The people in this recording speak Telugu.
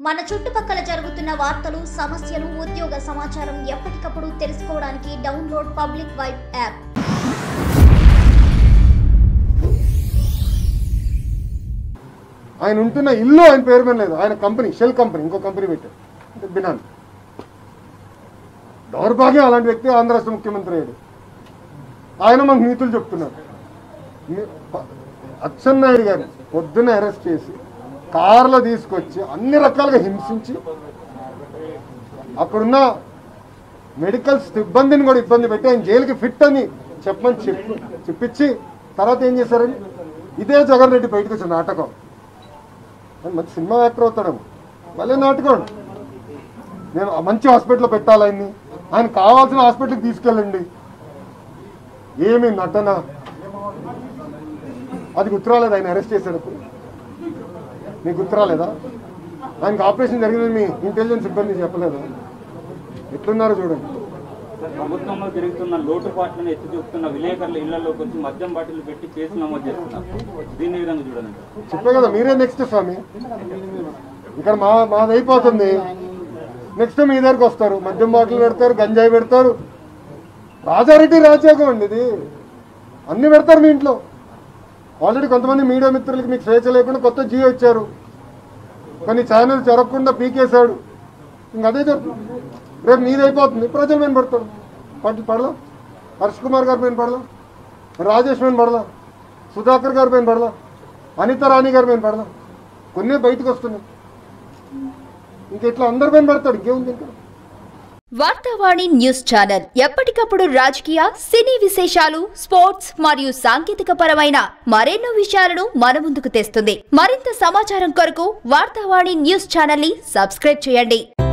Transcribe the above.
మన చుట్టుపక్కల జరుగుతున్న వార్తలు సమస్యలు ఉద్యోగ సమాచారం ఎప్పటికప్పుడు తెలుసుకోవడానికి డౌన్లోడ్ పబ్లిక్ వైబ్ యాప్ ఆయన ఉంటున్న ఇల్లు ఆయన పేరు మీద లేదు ఆయన కంపెనీ షెల్ కంపెనీ ఇంకో కంపెనీ పెట్టారు అంటే బినాన్ దౌర్భాగ్యం అలాంటి వ్యక్తి ఆంధ్ర రాష్ట్ర ముఖ్యమంత్రి అయ్యాడు ఆయన మాకు నీతులు చెప్తున్నారు మీ- ప- అచ్చెన్నాయుడు గారు పొద్దున్న అరెస్ట్ చేసి కార్లో తీసుకొచ్చి అన్ని రకాలుగా హింసించి అక్కడున్న మెడికల్ సిబ్బందిని కూడా ఇబ్బంది పెట్టి ఆయన జైలుకి ఫిట్ అని చెప్పమని చెప్పి చెప్పించి తర్వాత ఏం చేశారని ఇదే జగన్ రెడ్డి బయటకు వచ్చిన నాటకం ఆయన మంచి సినిమా యాక్టర్ అవుతాడేమో మళ్ళీ నాటకం నేను ఆ మంచి హాస్పిటల్లో పెట్టాలి ఆయన్ని ఆయన కావాల్సిన హాస్పిటల్కి తీసుకెళ్ళండి ఏమి నటన అది గుర్తురాలేదు ఆయన అరెస్ట్ చేసేటప్పుడు మీకు గుర్తురాలేదా ఆయనకి ఆపరేషన్ జరిగిందని మీ ఇంటెలిజెన్స్ సిబ్బంది చెప్పలేదు ఎట్లున్నారో చూడండి ప్రభుత్వంలో జరుగుతున్న లోటుపాట్లను ఎత్తి చూపుతున్న విలేకరుల ఇళ్లలోకి వచ్చి మద్యం బాటిల్ పెట్టి కేసు నమోదు చేస్తున్నారు దీన్ని విధంగా చూడండి చెప్పే కదా మీరే నెక్స్ట్ స్వామి ఇక్కడ మా మాది అయిపోతుంది నెక్స్ట్ మీ దగ్గరికి వస్తారు మద్యం బాటిల్ పెడతారు గంజాయి పెడతారు రాజారెడ్డి రాజ్యాంగం అండి ఇది అన్ని పెడతారు మీ ఇంట్లో ఆల్రెడీ కొంతమంది మీడియా మిత్రులకి మీకు స్వేచ్ఛ లేకుండా కొత్త జియో ఇచ్చారు కొన్ని ఛానల్ జరగకుండా పీకేశాడు ఇంక అదే జరుగుతుంది రేపు మీది అయిపోతుంది ప్రజల మీద పడతాడు పట్టు పడలా హర్ష్ కుమార్ గారి పైన పడలా రాజేష్ పైన పడలా సుధాకర్ గారి పైన పడలా అనిత రాణి గారి పైన పడలా కొన్ని బయటకు వస్తున్నాయి ఇంక ఇట్లా అందరి పైన పడతాడు ఇంకేముంది ఇంకా వార్తావాణి న్యూస్ ఛానల్ ఎప్పటికప్పుడు రాజకీయ సినీ విశేషాలు స్పోర్ట్స్ మరియు సాంకేతిక పరమైన మరెన్నో విషయాలను మన ముందుకు తెస్తుంది మరింత సమాచారం కొరకు వార్తావాణి న్యూస్ ఛానల్ ని సబ్స్క్రైబ్ చేయండి